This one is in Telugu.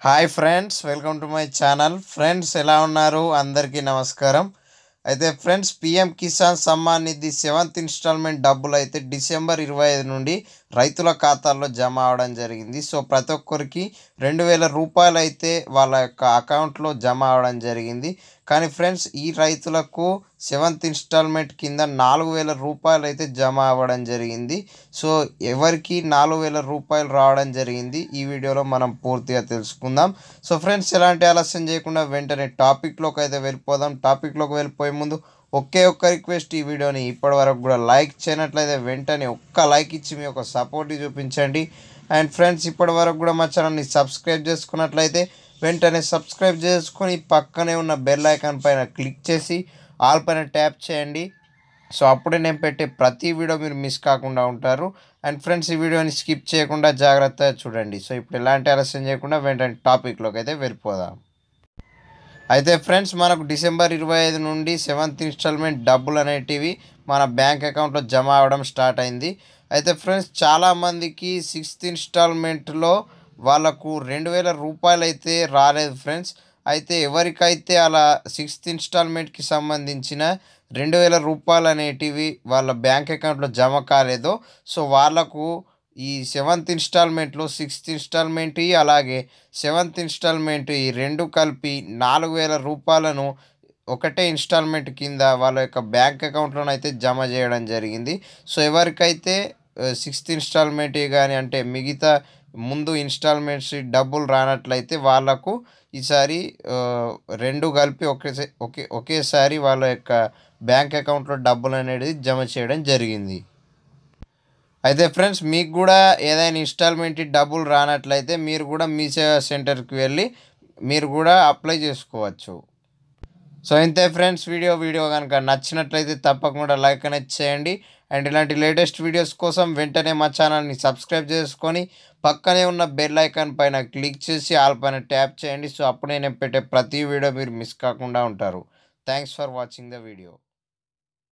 hi friends welcome to my channel friends ఎలా ఉన్నారు అందరికీ నమస్కారం అయితే friends PM Kisan Samman Nidhi seventh instalment డబ్బులు అయితే డిసెంబర్ ఇరవై ఐదు నుండి రైతుల ఖాతాల్లో జమ అవడం జరిగింది సో ప్రతి ఒక్కరికి రెండు వేల రూపాయలు అయితే వాళ్ళ యొక్క అకౌంట్లో జమ అవడం జరిగింది కానీ ఫ్రెండ్స్ ఈ రైతులకు సెవెంత్ ఇన్స్టాల్మెంట్ కింద నాలుగు వేల రూపాయలు అయితే జమ అవ్వడం జరిగింది సో ఎవరికి నాలుగు వేల రూపాయలు రావడం జరిగింది ఈ వీడియోలో మనం పూర్తిగా తెలుసుకుందాం సో ఫ్రెండ్స్ ఎలాంటి ఆలస్యం చేయకుండా వెంటనే టాపిక్లోకి అయితే వెళ్ళిపోదాం టాపిక్లోకి వెళ్ళిపోయే ముందు ఒకే ఒక్క రిక్వెస్ట్ ఈ వీడియోని ఇప్పటి వరకు కూడా లైక్ చేయనట్లయితే వెంటనే ఒక్క లైక్ ఇచ్చి మీ యొక్క సపోర్ట్ చూపించండి అండ్ ఫ్రెండ్స్ ఇప్పటి వరకు కూడా మా ఛానల్ని సబ్స్క్రైబ్ చేసుకున్నట్లయితే వెంటనే సబ్స్క్రైబ్ చేసుకొని పక్కనే ఉన్న బెల్ ఐకాన్ పైన క్లిక్ చేసి ఆల్ పైన ట్యాప్ చేయండి సో అప్పుడే నేను పెట్టే ప్రతి వీడియో మీరు మిస్ కాకుండా ఉంటారు అండ్ ఫ్రెండ్స్ ఈ వీడియోని స్కిప్ చేయకుండా జాగ్రత్తగా చూడండి సో ఇప్పుడు ఎలాంటి ఆలస్యం చేయకుండా వెంటనే టాపిక్లోకి అయితే వెళ్ళిపోదాం అయితే ఫ్రెండ్స్ మనకు డిసెంబర్ ఇరవై ఐదు నుండి సెవెంత్ ఇన్స్టాల్మెంట్ డబ్బులు అనేటివి మన బ్యాంక్ అకౌంట్లో జమ అవ్వడం స్టార్ట్ అయింది అయితే ఫ్రెండ్స్ చాలామందికి సిక్స్త్ ఇన్స్టాల్మెంట్లో వాళ్ళకు రెండు వేల రూపాయలు అయితే రాలేదు ఫ్రెండ్స్ అయితే ఎవరికైతే అలా సిక్స్త్ ఇన్స్టాల్మెంట్కి సంబంధించిన రెండు వేల రూపాయలు అనేటివి వాళ్ళ బ్యాంక్ అకౌంట్లో జమ కాలేదో సో వాళ్ళకు ఈ సెవెంత్ ఇన్స్టాల్మెంట్లో సిక్స్త్ ఇన్స్టాల్మెంట్ అలాగే సెవెంత్ ఇన్స్టాల్మెంట్ ఈ రెండు కలిపి నాలుగు వేల రూపాయలను ఒకటే ఇన్స్టాల్మెంట్ కింద వాళ్ళ యొక్క బ్యాంక్ అకౌంట్లోనైతే అయితే జమ చేయడం జరిగింది సో ఎవరికైతే సిక్స్త్ ఇన్స్టాల్మెంట్ కానీ అంటే మిగతా ముందు ఇన్స్టాల్మెంట్స్ డబ్బులు రానట్లయితే వాళ్ళకు ఈసారి ఆ, రెండు కలిపి ఒకేసారి ఒకే ఒకేసారి వాళ్ళ యొక్క బ్యాంక్ అకౌంట్లో డబ్బులు అనేది జమ చేయడం జరిగింది అయితే ఫ్రెండ్స్ మీకు కూడా ఏదైనా ఇన్స్టాల్మెంట్ డబ్బులు రానట్లయితే మీరు కూడా మీ సేవా సెంటర్కి వెళ్ళి మీరు కూడా అప్లై చేసుకోవచ్చు సో ఇంతే ఫ్రెండ్స్ వీడియో వీడియో కనుక నచ్చినట్లయితే తప్పకుండా లైక్ అనేది చేయండి అండ్ ఇలాంటి లేటెస్ట్ వీడియోస్ కోసం వెంటనే మా ఛానల్ని సబ్స్క్రైబ్ చేసుకొని పక్కనే ఉన్న బెల్ ఐకాన్ పైన క్లిక్ చేసి ఆల్ పైన ట్యాప్ చేయండి సో అప్పుడే నేను పెట్టే ప్రతి వీడియో మీరు మిస్ కాకుండా ఉంటారు thanks for watching the video